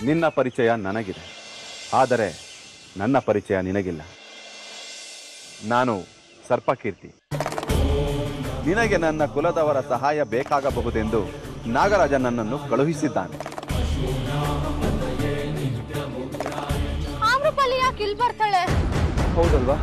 ನಿನ್ನ ಪರಿಚಯ ನನಗಿದೆ ಆದರೆ ನನ್ನ ಪರಿಚಯ ನಿನಗಿಲ್ಲ ನಾನು ಸರ್ಪಕೀರ್ತಿ ನಿನಗೆ ನನ್ನ ಕುಲದವರ ಸಹಾಯ ಬೇಕಾಗಬಹುದೆಂದು ನಾಗರಾಜ ನನ್ನನ್ನು ಕಳುಹಿಸಿದ್ದಾನೆ ಆಮ್ರಪಾಲಿ ಯಾಕೆ ಇಲ್ಲಿ ಬರ್ತಾಳೆ ಹೌದಲ್ವಾ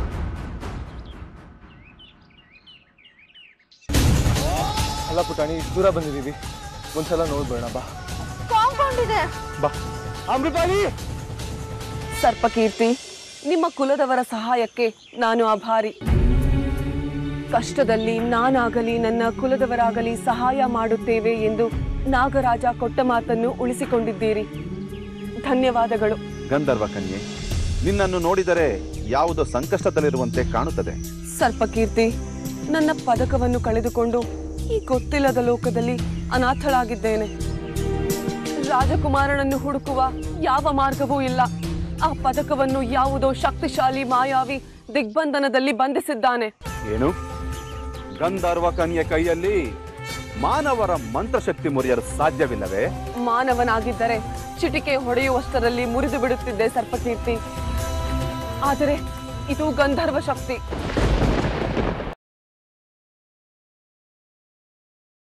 ಅಲ್ಲ ಪುಟಾಣಿ ಇಷ್ಟ್ ದೂರ ಬಂದಿದ್ದೀವಿ ಒಂದ್ಸಲ ನೋಡ್ಬೇಡ ಬಾ ಕಾಂಪೌಂಡ್ ಇದೆ ಬಾ ಅಮೃತಾಲಿ ಸರ್ಪಕೀರ್ತಿ ನಿಮ್ಮ ಕುಲದವರ ಸಹಾಯಕ್ಕೆ ನಾನು ಆಭಾರಿ ಕಷ್ಟದಲ್ಲಿ ನಾನಾಗಲಿ ನನ್ನ ಕುಲದವರಾಗಲಿ ಸಹಾಯ ಮಾಡುತ್ತೇವೆ ಎಂದು ನಾಗರಾಜ ಕೊಟ್ಟ ಮಾತನ್ನು ಉಳಿಸಿಕೊಂಡಿದ್ದೀರಿ ಧನ್ಯವಾದಗಳು ಗಂಧರ್ವ ಕನ್ಯೆ ನಿನ್ನನ್ನು ನೋಡಿದರೆ ಯಾವುದೋ ಸಂಕಷ್ಟದಲ್ಲಿರುವಂತೆ ಕಾಣುತ್ತದೆ ಸರ್ಪಕೀರ್ತಿ ನನ್ನ ಪದಕವನ್ನು ಕಳೆದುಕೊಂಡು ಈ ಗೊತ್ತಿಲ್ಲದ ಲೋಕದಲ್ಲಿ ಅನಾಥಳಾಗಿದ್ದೇನೆ ರಾಜಕುಮಾರನನ್ನು ಹುಡುಕುವ ಯಾವ ಮಾರ್ಗವೂ ಇಲ್ಲ ಆ ಪದಕವನ್ನು ಯಾವುದೋ ಶಕ್ತಿಶಾಲಿ ಮಾಯಾವಿ ದಿಗ್ಬಂಧನದಲ್ಲಿ ಬಂಧಿಸಿದ್ದಾನೆ ಏನು ಗಂಧರ್ವ ಕನ್ಯೆ ಕೈಯಲ್ಲಿ ಮಾನವರ ಮಂತ್ರಶಕ್ತಿ ಮುರಿಯಲು ಸಾಧ್ಯವಿಲ್ಲವೇ ಮಾನವನಾಗಿದ್ದರೆ ಚಿಟಿಕೆ ಹೊಡೆಯುವಷ್ಟರಲ್ಲಿ ಮುರಿದು ಬಿಡುತ್ತಿದ್ದೆ ಸರ್ಪಕೀರ್ತಿ ಆದರೆ ಇದು ಗಂಧರ್ವ ಶಕ್ತಿ